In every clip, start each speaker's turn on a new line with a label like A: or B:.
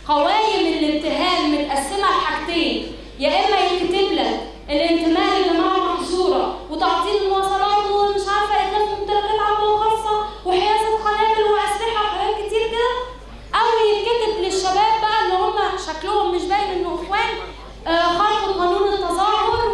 A: قوايم الاتهام متقسمه لحاجتين يا اما يكتب لك الانتماء للجماعه محظوره وتعطيل المواصلات ومش عارفه اتلاف ممتلكات عامه وخاصه وحيازه قنابل واسلحه وحاجات كتير كده او يتكتب للشباب بقى اللي هم شكلهم مش باين انه اخوان آه، خرقوا قانون التظاهر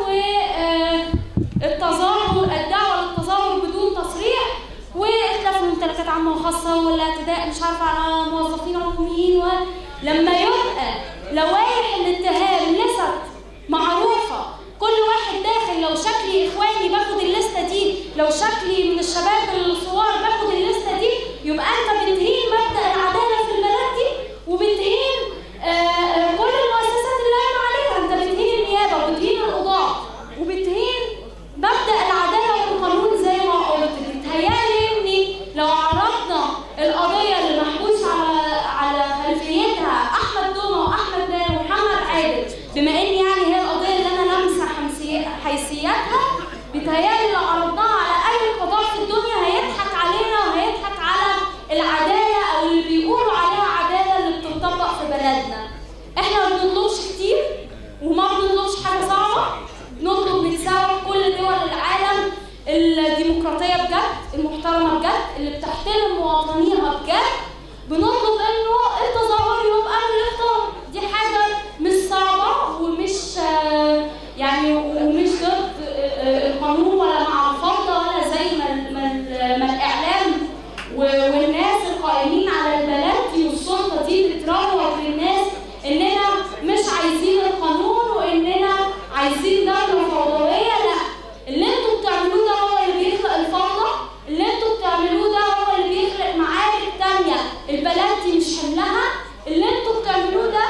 A: والتظاهر الدعوه للتظاهر بدون تصريح واتلاف ممتلكات عامه وخاصه والاعتداء مش عارفه على موظفين عموميين ولما يبقى لوائح الاتهام لست معروفه كل واحد داخل لو شكلي اخواني باخد الليسته دي لو شكلي من الشباب الثوار باخد الليسته دي يبقى انت بتهين مبدا العداله في البلد دي وبتهين آه، آه، كل المؤسسات اللي قايمه عليها انت بتهين النيابه وبتهين القضاه وبتهين مبدا العداله والقانون زي ما قلت بيتهيألي اني لو عرضنا القضيه اللي محبوس على على خلفيتها احمد دوما واحمد دان ومحمد عادل بما ان يعني هي القضيه اللي انا لامسه حمسي- حيثياتها بيتهيألي لو عرضناها على اي قضاء في الدنيا هيضحك علينا وهيضحك على العداله او اللي بيقولوا عليها عداله اللي بتطبق في بلدنا احنا ما بنطلبش كتير وما بنطلبش حاجه صعبه بنطلب نساوي كل دول العالم الديمقراطيه بجد المحترمه بجد اللي بتحترم مواطنيها بجد بنطلب انه التظاهر يبقى بالاختار دي حاجه مش صعبه ومش آه، يعني ومش ضد آه، القانون ولا مع الفوضى ولا زي ما ال- ما ال- ما الاعلام و- والناس القائمين على البلد دي والسلطه دي بتروج للناس اننا مش عايزين القانون واننا عايزين دوله فوضويه لا اللي انتوا بتعملوه ده هو اللي بيخلق الفوضى اللي انتوا بتعملوه ده هو اللي بيخلق معارك تانية البلد دي مش حملها اللي انتوا بتعملوه ده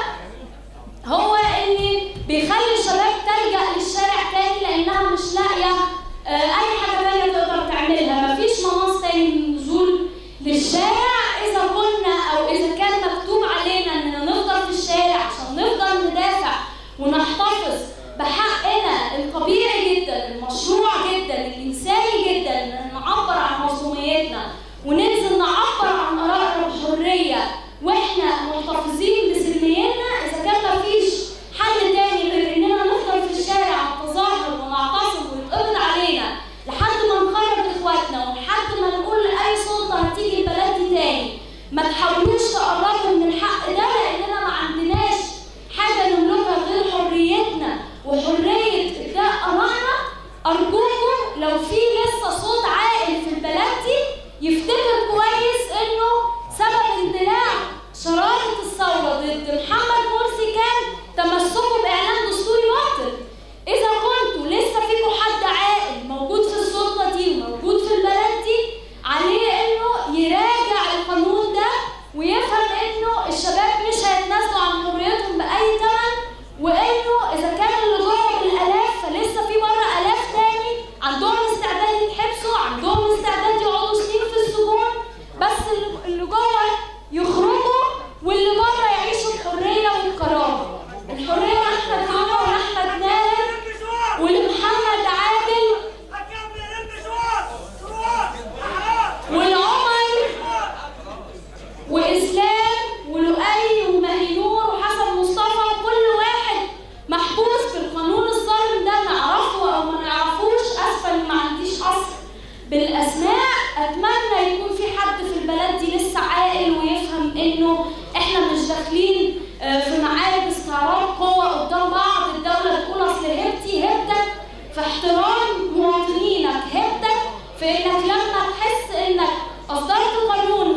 A: هو اللي بيخلي الشباب تلجأ للشارع تاني لأنها مش لاقية آه، أي حاجة تانية تقدر تعملها مفيش مناص تاني للنزول للشارع إذا كنا أو إذا كان مكتوب علينا إننا نفضل في الشارع عشان نفضل ندافع ونحتفظ بحقنا الطبيعي جدا المشروع جدا الإنساني جدا إن نعبر عن مظلوميتنا وننزل نعبر عن آرائنا بحرية واحنا محتفظين بسلميتنا اذا كان مفيش حل تاني غير اننا نفضل في الشارع نتظاهر ونعتصم ويتقبض علينا لحد ما نخرج اخواتنا ولحد ما نقول لاي سلطه هتيجي البلد دي تاني ما تحاولوش تقربوا من الحق ده لاننا ما عندناش حاجه نملكها غير حريتنا وحريه ابداء ارائنا ارجوكم لو في لسه صوت عاقل في البلد دي يفتكر كويس انه سبب اندلاع شرارة الثورة ضد محمد مرسي كان تمسكه بإعلان دستوري باطل. إذا كنتوا لسه فيكم حد عاقل موجود في السلطة دي وموجود في البلد دي عليه إنه يراجع القانون ده ويفهم إنه الشباب مش هيتنازلوا عن حريتهم بأي ثمن وإنه إذا كان اللي جوه بالآلاف فلسه في بره آلاف تاني عندهم استعداد يتحبسوا عندهم استعداد يقعدوا سنين في السجون بس اللي- اللي جوه يخرجوا واللي بره يعيشوا بحريه والكرامه. الحريه لاحمد عمر ولاحمد نادر ولمحمد عادل ولعمر واسلام ولؤي ومهينور وحسن مصطفى كل واحد محبوس بالقانون الظالم ده نعرفه او ما نعرفوش اسفه إن ما عنديش اصل بالاسماء اتمنى يكون في حد في البلد دي لسه عاقل ويفهم انه احنا مش داخلين آه، في معارك استعراض قوه قدام بعض الدوله تقول اصل هبتي هبتك في احترام مواطنينك هبتك في انك لما تحس انك اصدرت قانون